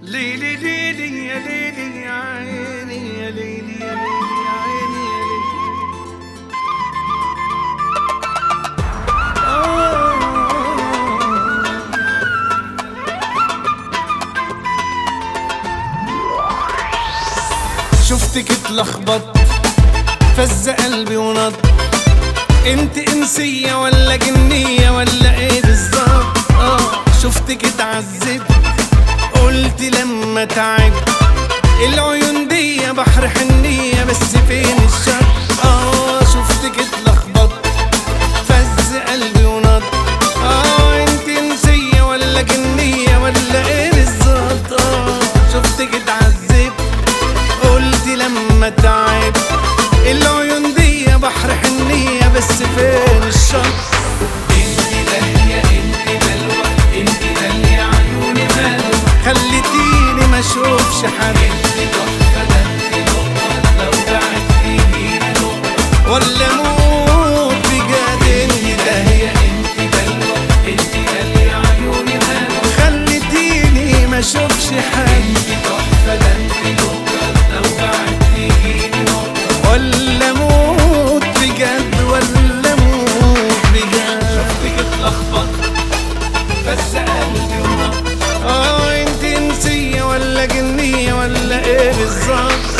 ليلي ليلي يا ليلي يا عيني يا ليلي يا ليلي يا عيني يا ليلي شفتك اتلخبط فز قلبي ونط انت انسية ولا جنية ولا ايه بالظبط اه شفتك اتعذب قلت لما تعب العيون دي بحر حنية بس فين الشط اه شفتك اتلخبط فز قلبي ونط اه انت انسية ولا جنية ولا ايه بالظبط اه شفتك اتعذب قلت لما تعب العيون دي بحر حنية بس فين الشط انت دالية انت بلوى انت دالية عيوني مالوى خليتيني ما اشوفش حد انت تحفة ده انت نقطة لو بعدتيني نقطة ولا موت بجد انت دالية انت بلوى انت دالية عيوني مالوى خليتيني ما اشوفش حد انت تحفة ده انت نقطة لو بعدتيني نقطة ولا موت بجد ولا موت بجد شفتك اتلخبط بس قلبي ونط اه انت انسية ولا جنية ولا ايه بالظبط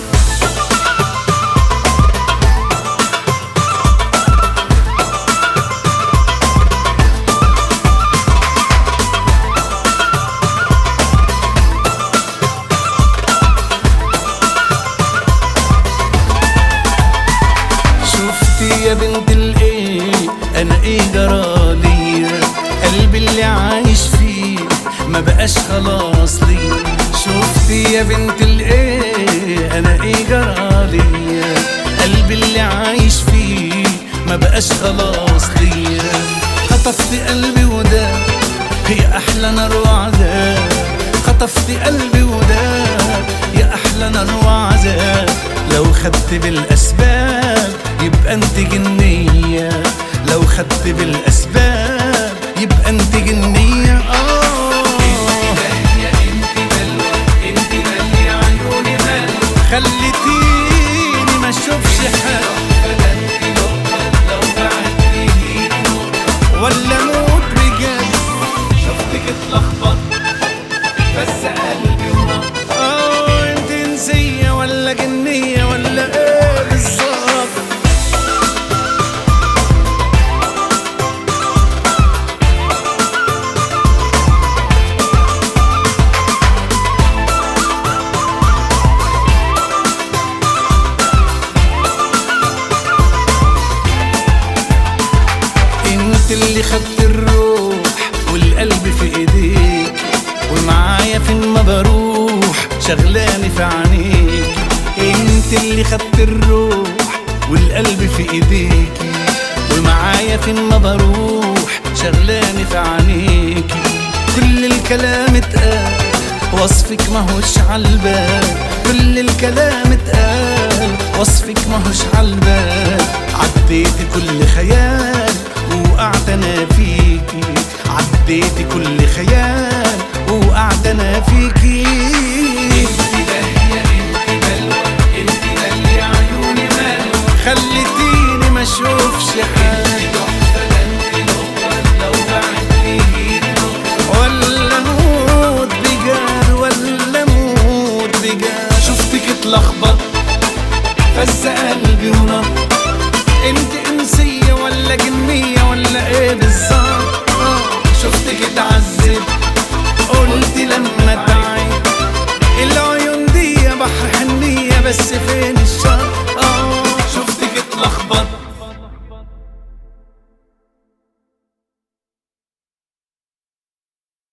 شفتي يا بنت الايه انا ايه جرالي قلبي اللي عايش فيه ما بقاش خلاص لي شفتي يا بنت الايه انا ايه جرالي قلبي اللي عايش فيه ما بقاش خلاص لي خطفت قلبي وده هي احلى نار وعذاب خطفت قلبي وده يا احلى نار وعذاب لو خدت بالاسباب يبقى انت جنية لو خدت بالاسباب يبقى انت جنية اه خليتيني ما اشوفش حد ولا موت بجد شفتك اتلخبط بس قلبي ونط اه انت انسية ولا جنية ولا ايه بالظبط انت اللي خدت الروح والقلب في ايديك ومعايا فين ما بروح شغلاني في عينيك انت اللي خدت الروح والقلب في ايديك ومعايا فين ما بروح شغلاني في عينيك كل الكلام اتقال وصفك ماهوش عالبال كل الكلام اتقال وصفك ماهوش عالبال عديت كل خيال وقعت انا فيكي عديت كل خيال وقعت انا فيكي خليتيني ما اشوفش حد ولا موت بجد ولا موت بجد شفتك اتلخبط فز قلبي ونط انت انسية ولا جنية ولا ايه بالظبط آه، شفتك اتعذب قلت لما تعب العيون دي بحر حنية بس فين